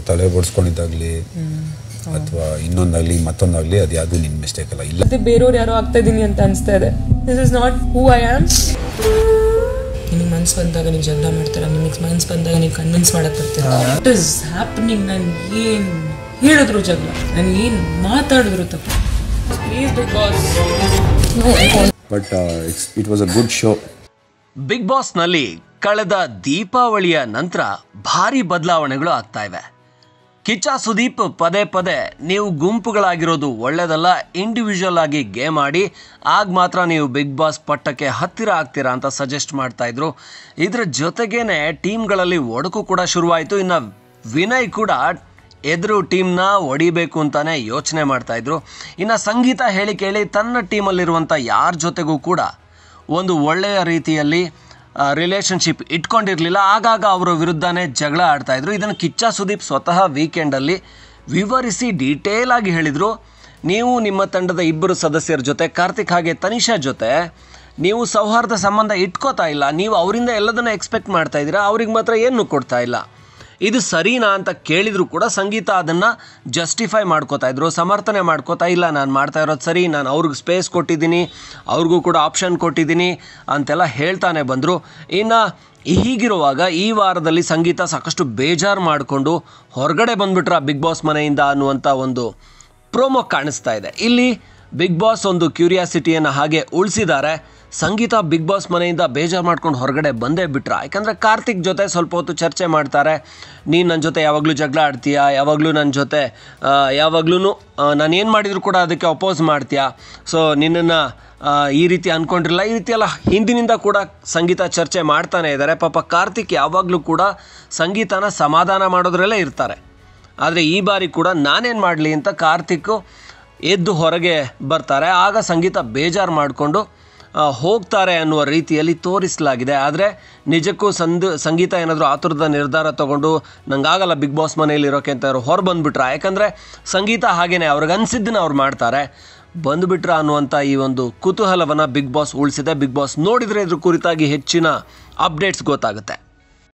ತಲೆ ಬಡಿಸ್ಕೊಂಡಿದ್ದಾಗಲಿ ಅಥವಾ ಇನ್ನೊಂದಾಗಲಿ ಮತ್ತೊಂದಾಗಲಿ ಅದು ಯಾವುದು ನಿನ್ನ ಮಿಸ್ಟೇಕ್ ಅಲ್ಲ ಇಲ್ಲ ಮತ್ತೆ ಬೇರೆಯವ್ರು ಯಾರೋ ಆಗ್ತಾ ಇದೀನಿ ಅಂತ ಅನಿಸ್ತಾ ಇದೆ this is not who I am ನಿಮಗೆ ಮನ್ಸು ಬಂದಾಗ ನೀವು ಜಗಳ ಮಾಡ್ತೀರಾ ನಿಮಗೆ ಮನ್ಸು ಬಂದಾಗ ನೀವು ಕನ್ವಿನ್ಸ್ ಮಾಡಕ್ ಬರ್ತೀರಾ ವಾಟ್ ಇಸ್ ಹ್ಯಾಪನಿಂಗ್ ನಾನು ಏನು ಹೇಳಿದ್ರು ಜಗಳ ನಾನು ಏನು ಮಾತಾಡಿದ್ರು ತಪ್ಪು please because but it's it was a good show big ಬಾಸ್ನಲ್ಲಿ ಕಳೆದ ದೀಪಾವಳಿಯ ನಂತರ ಭಾರಿ ಬದಲಾವಣೆಗಳು ಆಗ್ತಾ ಇವೆ ಕಿಚ್ಚ ಸುದೀಪ್ ಪದೇ ಪದೇ ನೀವು ಗುಂಪುಗಳಾಗಿರೋದು ಒಳ್ಳೆಯದಲ್ಲ ಇಂಡಿವಿಜುವಲ್ ಆಗಿ ಗೇಮ್ ಆಡಿ ಆಗ ಮಾತ್ರ ನೀವು ಬಿಗ್ ಬಾಸ್ ಪಟ್ಟಕ್ಕೆ ಹತ್ತಿರ ಆಗ್ತೀರಾ ಅಂತ ಸಜೆಸ್ಟ್ ಮಾಡ್ತಾ ಇದ್ರು ಇದರ ಜೊತೆಗೇನೆ ಟೀಮ್ಗಳಲ್ಲಿ ಒಡಕು ಕೂಡ ಶುರುವಾಯಿತು ಇನ್ನು ವಿನಯ್ ಕೂಡ ಎದುರು ಟೀಮ್ನ ಹೊಡಿಬೇಕು ಅಂತಾನೆ ಯೋಚನೆ ಮಾಡ್ತಾ ಇದ್ರು ಇನ್ನು ಸಂಗೀತ ಹೇಳಿ ಕೇಳಿ ತನ್ನ ಟೀಮಲ್ಲಿರುವಂಥ ಯಾರ ಜೊತೆಗೂ ಕೂಡ ಒಂದು ಒಳ್ಳೆಯ ರೀತಿಯಲ್ಲಿ ರಿಲೇಷನ್ಶಿಪ್ ಇಟ್ಕೊಂಡಿರಲಿಲ್ಲ ಆಗಾಗ ಅವರ ವಿರುದ್ಧನೇ ಜಗಳ ಆಡ್ತಾ ಇದ್ರು ಇದನ್ನು ಕಿಚ್ಚ ಸುದೀಪ್ ಸ್ವತಃ ವೀಕೆಂಡಲ್ಲಿ ವಿವರಿಸಿ ಡೀಟೇಲ್ ಆಗಿ ಹೇಳಿದರು ನೀವು ನಿಮ್ಮ ತಂಡದ ಇಬ್ಬರು ಸದಸ್ಯರ ಜೊತೆ ಕಾರ್ತಿಕ್ ಹಾಗೆ ತನಿಷಾ ಜೊತೆ ನೀವು ಸೌಹಾರ್ದ ಸಂಬಂಧ ಇಟ್ಕೋತಾ ಇಲ್ಲ ನೀವು ಅವರಿಂದ ಎಲ್ಲದನ್ನ ಎಕ್ಸ್ಪೆಕ್ಟ್ ಮಾಡ್ತಾ ಇದ್ದೀರಾ ಅವ್ರಿಗೆ ಮಾತ್ರ ಏನು ಕೊಡ್ತಾ ಇಲ್ಲ ಇದು ಸರಿನಾ ಅಂತ ಕೇಳಿದ್ರು ಕೂಡ ಸಂಗೀತ ಅದನ್ನು ಜಸ್ಟಿಫೈ ಮಾಡ್ಕೋತಾ ಇದ್ರು ಸಮರ್ಥನೆ ಮಾಡ್ಕೋತಾ ಇಲ್ಲ ನಾನು ಮಾಡ್ತಾ ಇರೋದು ಸರಿ ನಾನು ಅವ್ರಿಗೆ ಸ್ಪೇಸ್ ಕೊಟ್ಟಿದ್ದೀನಿ ಅವ್ರಿಗೂ ಕೂಡ ಆಪ್ಷನ್ ಕೊಟ್ಟಿದ್ದೀನಿ ಅಂತೆಲ್ಲ ಹೇಳ್ತಾನೆ ಬಂದರು ಇನ್ನು ಹೀಗಿರುವಾಗ ಈ ವಾರದಲ್ಲಿ ಸಂಗೀತ ಸಾಕಷ್ಟು ಬೇಜಾರು ಮಾಡಿಕೊಂಡು ಹೊರಗಡೆ ಬಂದ್ಬಿಟ್ರ ಬಿಗ್ ಬಾಸ್ ಮನೆಯಿಂದ ಅನ್ನುವಂಥ ಒಂದು ಪ್ರೋಮೋ ಕಾಣಿಸ್ತಾ ಇದೆ ಇಲ್ಲಿ ಬಿಗ್ ಬಾಸ್ ಒಂದು ಕ್ಯೂರಿಯಾಸಿಟಿಯನ್ನು ಹಾಗೆ ಉಳಿಸಿದ್ದಾರೆ ಸಂಗೀತ ಬಿಗ್ ಬಾಸ್ ಮನೆಯಿಂದ ಬೇಜಾರು ಮಾಡ್ಕೊಂಡು ಹೊರಗಡೆ ಬಂದೇ ಬಿಟ್ರ ಯಾಕಂದರೆ ಕಾರ್ತಿಕ್ ಜೊತೆ ಸ್ವಲ್ಪ ಹೊತ್ತು ಚರ್ಚೆ ಮಾಡ್ತಾರೆ ನೀನು ನನ್ನ ಜೊತೆ ಯಾವಾಗಲೂ ಜಗಳ ಆಡ್ತೀಯಾ ಯಾವಾಗಲೂ ನನ್ನ ಜೊತೆ ಯಾವಾಗಲೂ ನಾನು ಏನು ಮಾಡಿದರೂ ಕೂಡ ಅದಕ್ಕೆ ಅಪೋಸ್ ಮಾಡ್ತೀಯಾ ಸೊ ನಿನ್ನನ್ನು ಈ ರೀತಿ ಅಂದ್ಕೊಂಡಿರಲ್ಲ ಈ ರೀತಿ ಎಲ್ಲ ಹಿಂದಿನಿಂದ ಕೂಡ ಸಂಗೀತ ಚರ್ಚೆ ಮಾಡ್ತಾನೆ ಇದ್ದಾರೆ ಪಾಪ ಕಾರ್ತಿಕ್ ಯಾವಾಗಲೂ ಕೂಡ ಸಂಗೀತನ ಸಮಾಧಾನ ಮಾಡೋದ್ರಲ್ಲೇ ಇರ್ತಾರೆ ಆದರೆ ಈ ಬಾರಿ ಕೂಡ ನಾನೇನು ಮಾಡಲಿ ಅಂತ ಕಾರ್ತಿಕ್ ಎದ್ದು ಹೊರಗೆ ಬರ್ತಾರೆ ಆಗ ಸಂಗೀತ ಬೇಜಾರು ಮಾಡಿಕೊಂಡು ಹೋಗ್ತಾರೆ ಅನ್ನುವ ರೀತಿಯಲ್ಲಿ ತೋರಿಸಲಾಗಿದೆ ಆದರೆ ನಿಜಕ್ಕೂ ಸಂದು ಸಂಗೀತ ಏನಾದರೂ ಆತುರದ ನಿರ್ಧಾರ ತಗೊಂಡು ನಂಗಾಗಲ್ಲ ಬಿಗ್ ಬಾಸ್ ಮನೆಯಲ್ಲಿ ಇರೋಕೆ ಅಂತ ಅವ್ರು ಹೊರ ಬಂದುಬಿಟ್ರ ಯಾಕಂದರೆ ಸಂಗೀತ ಹಾಗೇನೆ ಅವ್ರಿಗೆ ಅನಿಸಿದ್ದನ್ನ ಅವ್ರು ಮಾಡ್ತಾರೆ ಬಂದುಬಿಟ್ರ ಅನ್ನುವಂಥ ಈ ಒಂದು ಕುತೂಹಲವನ್ನು ಬಿಗ್ ಬಾಸ್ ಉಳಿಸಿದೆ ಬಿಗ್ ಬಾಸ್ ನೋಡಿದರೆ ಇದ್ರ ಕುರಿತಾಗಿ ಹೆಚ್ಚಿನ ಅಪ್ಡೇಟ್ಸ್ ಗೊತ್ತಾಗುತ್ತೆ